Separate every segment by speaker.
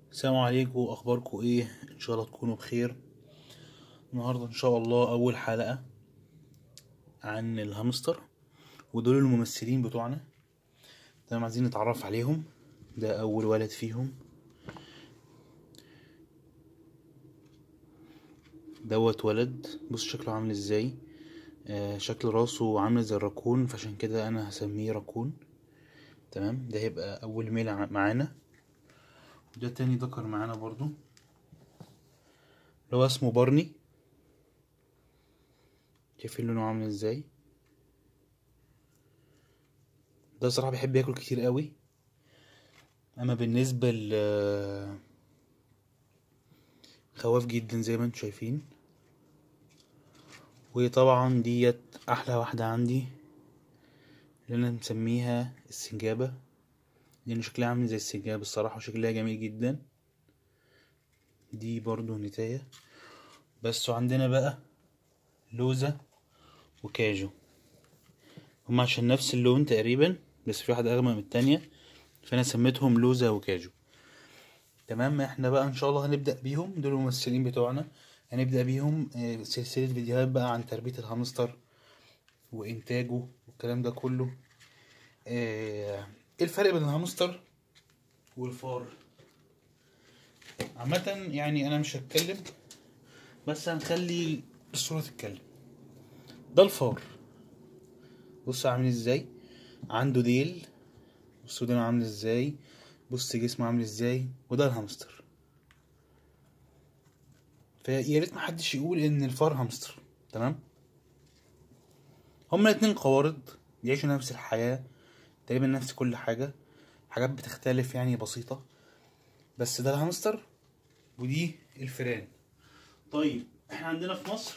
Speaker 1: السلام عليكم اخباركم ايه ان شاء الله تكونوا بخير النهارده ان شاء الله اول حلقه عن الهامستر ودول الممثلين بتوعنا تمام عايزين نتعرف عليهم ده اول ولد فيهم دوت ولد بص شكله عامل ازاي آه شكل راسه عامل زي الراكون فعشان كده انا هسميه راكون تمام ده هيبقى اول ميل ع- معانا ده تاني ذكر معانا برضو اللي هو اسمه بارني شايفين لونه عامل ازاي ده صراحة بيحب ياكل كتير قوي اما بالنسبة ل خواف جدا زي ما انتم شايفين وطبعا ديت احلى واحدة عندي اللي انا مسميها السنجابة لان شكلها عامل زي السنجاب الصراحة وشكلها جميل جدا دي برضو نتاية بس وعندنا بقى لوزة وكاجو هما عشان نفس اللون تقريبا بس في واحدة اغمق من التانية فانا سميتهم لوزة وكاجو تمام احنا بقى ان شاء الله هنبدأ بيهم دول الممثلين بتوعنا هنبدأ بيهم آه، سلسلة فيديوهات بقى عن تربية الهامستر وانتاجه والكلام ده كله آه، ايه الفرق بين الهامستر والفار عامة يعني انا مش هتكلم بس هنخلي الصورة تتكلم ده الفار بص عامل ازاي عنده ديل بص ودانه عامل ازاي بص جسمه عامل ازاي وده الهامستر فيا ريت محدش يقول ان الفار هامستر تمام هما الاتنين قوارض بيعيشوا نفس الحياة تقريبا نفس كل حاجة حاجات بتختلف يعني بسيطة بس ده الهامستر ودي الفئران طيب احنا عندنا في مصر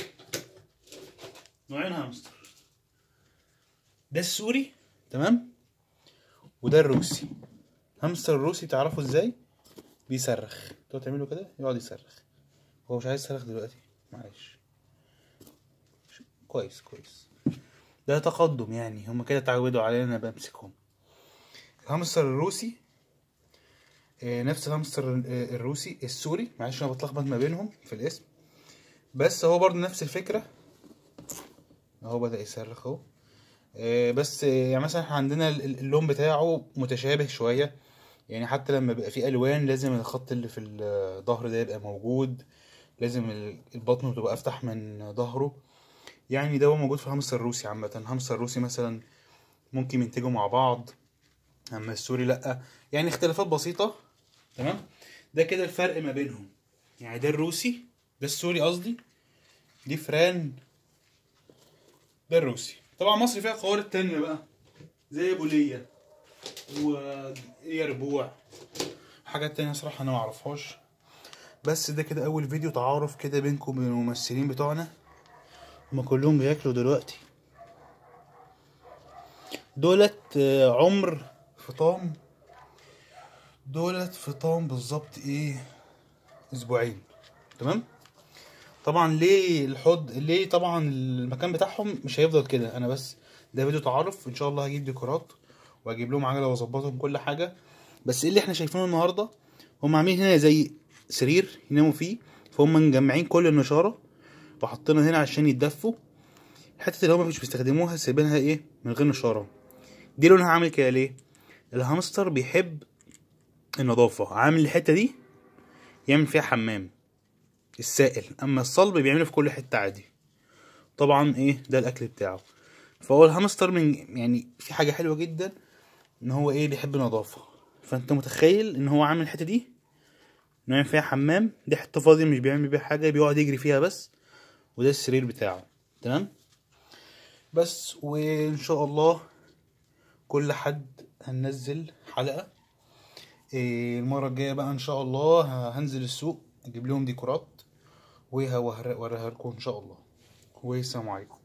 Speaker 1: نوعين هامستر ده السوري تمام وده الروسي هامستر الروسي تعرفوا ازاي بيصرخ تقعد تعملوا كده يقعد يصرخ هو مش عايز يصرخ دلوقتي معلش ش- كويس كويس ده تقدم يعني هما كده اتعودوا علينا انا بمسكهم الهامستر الروسي آه، نفس الهامستر آه، الروسي السوري معلش انا بتلخبط ما بينهم في الاسم بس هو برضه نفس الفكرة اهو بدأ يصرخ اهو آه، بس آه، يعني مثلا احنا عندنا ال- ال- اللون بتاعه متشابه شوية يعني حتى لما بيبقى فيه الوان لازم الخط اللي في الظهر ده يبقى موجود لازم ال- البطن تبقى افتح من ظهره يعني ده هو موجود في الهامستر الروسي عامة الهامستر الروسي مثلا ممكن ينتجوا مع بعض اما السوري لأ يعني اختلافات بسيطة تمام ده كده الفرق ما بينهم يعني ده الروسي ده السوري قصدي دي فران ده الروسي طبعا مصر فيها قوارض تانية بقى زي بولية ويربوع حاجات تانية صراحة انا معرفهاش بس ده كده اول فيديو تعارف كده بينكم وبين الممثلين بتوعنا هما كلهم بياكلوا دلوقتي دولت آه، عمر فطام دولت فطام بالظبط ايه اسبوعين تمام طبعا ليه الحض ليه طبعا المكان بتاعهم مش هيفضل كده انا بس ده فيديو تعارف ان شاء الله هجيب ديكورات واجيب لهم عجله واظبطهم كل حاجه بس ايه اللي احنا شايفينه النهارده هم عاملين هنا زي سرير يناموا فيه فهم مجمعين كل النشاره وحاطينها هنا عشان يتدفوا الحته اللي هم مش بيستخدموها سايبينها ايه من غير نشاره دي لونها عامل كده ليه الهامستر بيحب النظافه عامل الحته دي يعمل فيها حمام السائل اما الصلب بيعمله في كل حته عادي طبعا ايه ده الاكل بتاعه فهو الهامستر من يعني في حاجه حلوه جدا ان هو ايه بيحب النظافه فانت متخيل ان هو عامل الحته دي انه يعمل فيها حمام دي حته فاضيه مش بيعمل بيها حاجه بيقعد يجري فيها بس وده السرير بتاعه تمام بس وان شاء الله كل حد هننزل حلقه إيه المره الجايه بقى ان شاء الله ه- هنزل السوق اجيب لهم ديكورات وهوريها لكم ان شاء الله والسلام عليكم